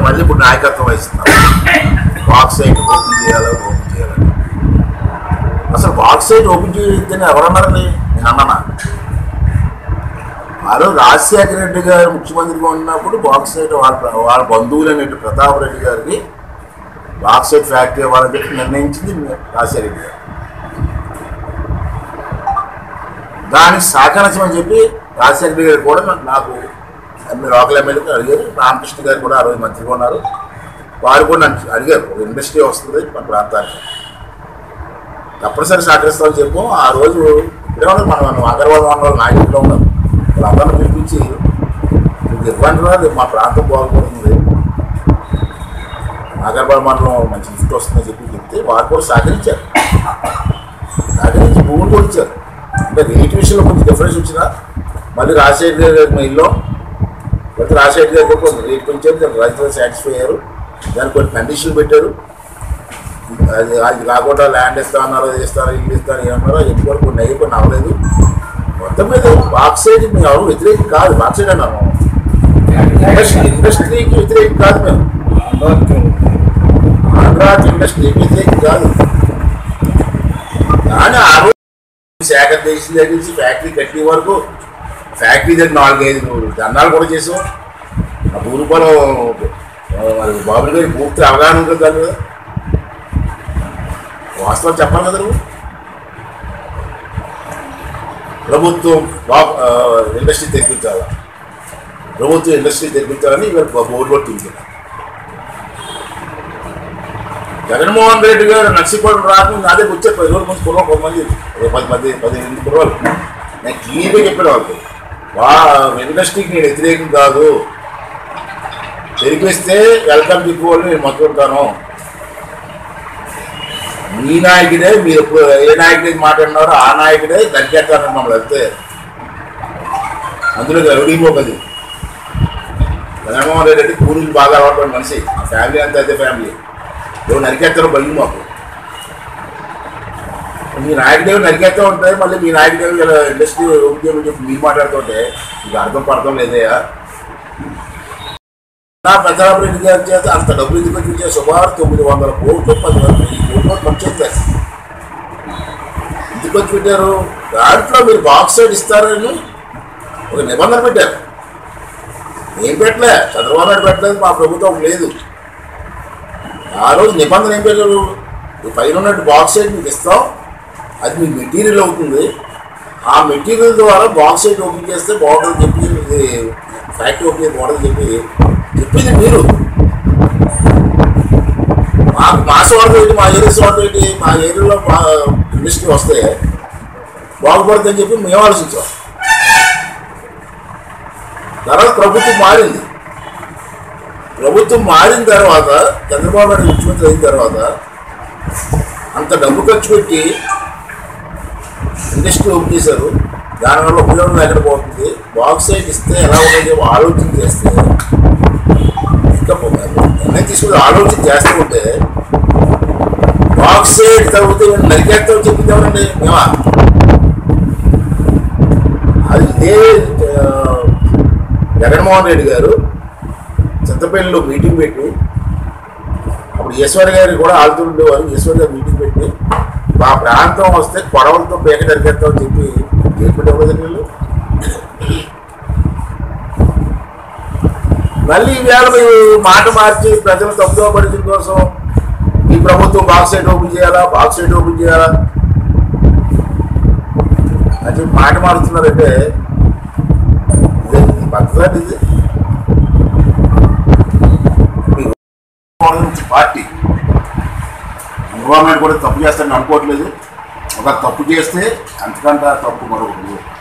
మళ్ళీ ఇప్పుడు నాయకత్వం వహిస్తున్నారు బాక్సైట్ ఓపెన్ చేయాలి ఓపెన్ చేయాలని అసలు బాక్సైట్ ఓపెన్ చేయొద్దని ఎవరన్నారండి నేను అన్నానా ఆ రోజు రాజశేఖర రెడ్డి గారు ముఖ్యమంత్రిగా ఉన్నప్పుడు బాక్సైట్ వాళ్ళ వాళ్ళ బంధువులు అనేటి ప్రతాప్ రెడ్డి గారికి బాక్సైట్ ఫ్యాక్టరీ ఇవ్వాలని చెప్పి నిర్ణయించింది రాజశేఖర రెడ్డి గారు దానికి సహకరించమని చెప్పి రాజశేఖర రెడ్డి గారు కూడా నాకు ఎమ్మెల్యే లోకల్ ఎమ్మెల్యేకి అడిగారు రామకృష్ణ గారు కూడా ఆ రోజు మంత్రిగా ఉన్నారు వారు కూడా నన్ను అడిగారు ఒక ఇండస్ట్రీ వస్తుంది మన ప్రాంతానికి తప్పనిసరి సహకరిస్తామని చెప్పు ఆ రోజు ఇక్కడే ఉన్నాం మనం మనం అగర్వాల్ మండలం నాయకుల్లో ఉన్నాం వాళ్ళందరిని పిలిపించి మీకు ఇవ్వండి రా, రేపు మా ప్రాంతం బాగుపడుతుంది అగర్వాల్ మండలం మంచి లిఫ్ట్ వస్తుందని చెప్పి చెప్తే వారు కూడా సహకరించారు సహకరించి భూములు కూడా ఇచ్చారు అంటే రేట్ విషయంలో కొంచెం డిఫరెన్స్ వచ్చినా మళ్ళీ రాజశేఖర్ గారి మా ఇల్లు లేకపోతే రాజశేఖర్ గారి కూడా కొంచెం రేట్ పెంచారు దానికి రైతులు సాటిస్ఫై అయ్యారు దానికి కొన్ని కండిషన్లు పెట్టారు అది అది కాకుండా ల్యాండ్ ఇస్తా అన్నారు అది ఇస్తారు ఇల్లు ఇస్తారు ఏమన్నారో ఎక్కువ కొన్ని అయ్యి కొన్ని అవ్వలేదు మొత్తం మీద బాక్సైడ్ మేము ఎవరు వ్యతిరేకం కాదు బాక్సైడ్ అన్నాము ఇండస్ట్రీ ఇండస్ట్రీకి వ్యతిరేకం కాదు మేము ఆంధ్రాకి ఇండస్ట్రీకి వ్యతిరేకం కాదు కానీ ఆ రోజు శాఖర్ దేశం దగ్గర నుంచి ఫ్యాక్టరీ కట్టే వరకు ఫ్యాక్టరీ దగ్గర నాలుగైదు దండాలు కూడా చేసాం ఆ భూరూపంలో మరి బాబు గారి పూర్తి అవగాహన ఉంటుంది దాని మీద వాస్తవం చెప్పాలి కదా నువ్వు ప్రభుత్వం బా- ఆ, ఇండస్ట్రీ తెప్పించాలా ప్రభుత్వం ఇండస్ట్రీ తెప్పించాలని ఇవాళ బోర్డు కూడా తిరిగిన జగన్మోహన్ రెడ్డి గారు నర్సీపట్నం రాకుండా అదే వచ్చారు పది రోజుల ముందు కుర్రలు కొంతమంది ఒక పది మంది పదిహేను కుర్రలు నేను క్లియర్గా చెప్పాను వాళ్ళకి వా ఇండస్ట్రీకి నేను వ్యతిరేకం కాదు తెరిపిస్తే వెల్కమ్ చెప్పి నేను మొత్తుకుంటాను మీ నాయకుడే మీరు ఎప్పుడు ఏ నాయకుడి మాట్లాడినారో ఆ నాయకుడే దరికేస్తాను మమ్మల్ని వెళ్తే అందులో రౌడీమోకది జగన్మోహన్ రెడ్డి అంటే కూలీలు బాగా అలవాటు మనిషి మా ఫ్యామిలీ అంతా అదే ఫ్యామిలీ ఎవరు నరికేస్తారో బలి మాకు మీ నాయకుడేవి నరికేస్తూ ఉంటే మళ్ళీ మీ నాయకుడేవి ఇలా ఇండస్ట్రీ ఉద్యోగం చెప్పి మీరు మాట్లాడుతుంటే మీకు అర్థం పడతాం లేదయ్యా నా ప్రతాపరెడ్డి గారి చేత అంత డబ్బులు ఎందుకు వచ్చింటే సుమారు తొమ్మిది వందల కోట్లు పది వందల వెయ్యి కోట్లు ఖర్చు అవుతాయి ఎందుకు వచ్చి పెట్టారు దాంట్లో మీరు బాక్స్ సైడ్ ఇస్తారని ఒక నిబంధన పెట్టారు ఏం పెట్టలే చంద్రబాబు నాయుడు పెట్టలేదు మా ప్రభుత్వం లేదు ఆ రోజు నిబంధన ఏం పెట్టారు ఈ పైన ఉన్నట్టు బాక్స్ సైడ్ మీకు ఇస్తాం అది మీకు మెటీరియల్ అవుతుంది ఆ మెటీరియల్ ద్వారా బాక్స్ సైడ్ ఓపెన్ చేస్తే బాగుంటుంది చెప్పి ఇది ఫ్యాక్టరీ ఓపెన్ చేసి బాగుంటుంది చెప్పి చెప్పింది మీరు మా మా స్వార్థం ఏంటి మా ఏరియా స్వార్థం ఏంటి మా ఏరియాలో మా ఇండస్ట్రీ వస్తే బాగుపడుతుందని చెప్పి మేము ఆలోచించాం తర్వాత ప్రభుత్వం మారింది ప్రభుత్వం మారిన తర్వాత చంద్రబాబు నాయుడు ముఖ్యమంత్రి అయిన తర్వాత అంత డబ్బు ఖర్చు పెట్టి ఇండస్ట్రీ ఓపెన్ చేశారు దానివల్ల ఉపయోగం ఎక్కడ పోతుంది బాక్స్ సైడ్ ఇస్తే ఎలా ఉండదు ఆలోచన చేస్తే ఇంకా నిర్ణయం తీసుకుని ఆలోచన చేస్తూ ఉంటే బాక్స్ సైడ్ తగ్గితే నరికేస్తాం చెప్పింది ఎవరండి మేమా అది ఇదే ఆ, జగన్మోహన్ రెడ్డి గారు చింతపల్లిలో మీటింగ్ పెట్టి అప్పుడు ఈశ్వర్ గారు కూడా ఆడుతూ ఉండేవారు ఈశ్వర్ గారు మీటింగ్ పెట్టి మా ప్రాంతం వస్తే కొడవలతో పేక జరిగేస్తామని చెప్పి చెప్పడం కదండి వీళ్ళు మళ్ళీ ఈవేళ మీరు మాట మార్చి ప్రజలు తప్పుదో పడిన కోసం ఈ ప్రభుత్వం బాక్స్ సైడ్ ఓపెన్ చేయాలా బాక్స్ సైడ్ ఓపెన్ చేయాలా అని చెప్పి మాట మారుతున్నారంటే ఇదే ఇది పద్ధతి ఇది మీ పార్టీ గవర్నమెంట్ కూడా తప్పు చేస్తారని అనుకోవట్లేదు ఒక తప్పు చేస్తే అంతకంటే తప్పు మరొకటి లేదు.